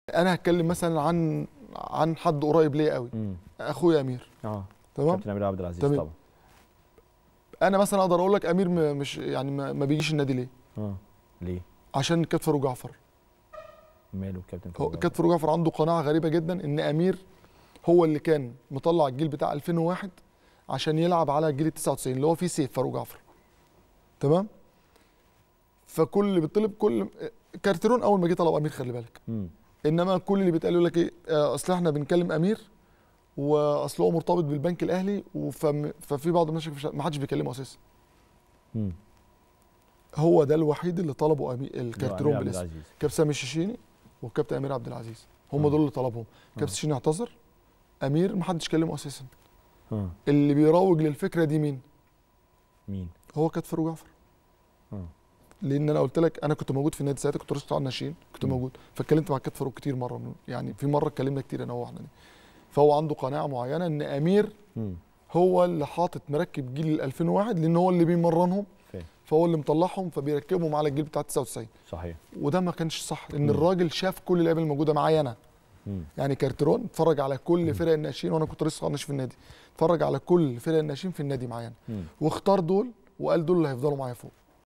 انا هتكلم مثلا عن عن حد قريب ليا قوي امم اخويا امير اه تمام كابتن امير عبد العزيز تمام. طبعا انا مثلا اقدر اقول لك امير م- مش يعني ما ما بيجيش النادي ليه اه ليه عشان كابتن فاروق جعفر ماله الكابتن هو فاروق كابتن فاروق جعفر عنده قناعه غريبه جدا ان امير هو اللي كان مطلع الجيل بتاع 2001 عشان يلعب على الجيل ال 99 اللي هو فيه سيف فاروق جعفر تمام فكل اللي بيطلب كل كارتيرون اول ما جه طلب امير خلي بالك امم انما كل اللي بيتقال يقول لك ايه آه، اصل احنا بنكلم امير واصل هو مرتبط بالبنك الاهلي وفم- ففي بعض الناس مش- ما حدش بيكلمه اساسا امم هو ده الوحيد اللي طلبه أمي... الكارتيرون عبد بالاسم العزيز كابتن سامي الشيشيني والكابتن امير عبد العزيز هم آه. دول اللي طلبهم آه. كابتن الشيشيني اعتذر امير ما حدش كلمه اساسا اه اللي بيروج للفكره دي مين مين هو كابتن فاروق جعفر اه لان انا قلت لك انا كنت موجود في النادي ساعتها كنت رئيس قطاع الناشئين كنت مم. موجود فاتكلمت مع كابتن فاروق كتير مره من يعني في مره اتكلمنا كتير انا وهو احنا دي فهو عنده قناعه معينه ان امير امم هو اللي حاطط مركب جيل ال 2001 لان هو اللي بيمرنهم فاهم. فهو اللي مطلعهم فبيركبهم على الجيل بتاع 99 صحيح وده ما كانش صح لان مم. الراجل شاف كل اللعيبه الموجوده معايا انا امم يعني كارترون اتفرج على كل فرق الناشئين وانا كنت رئيس قطاع الناشئين في النادي اتفرج على كل فرق الناشئين في النادي معايا أنا. امم واختار دول وقال دول اللي هيفضلوا معايا فوق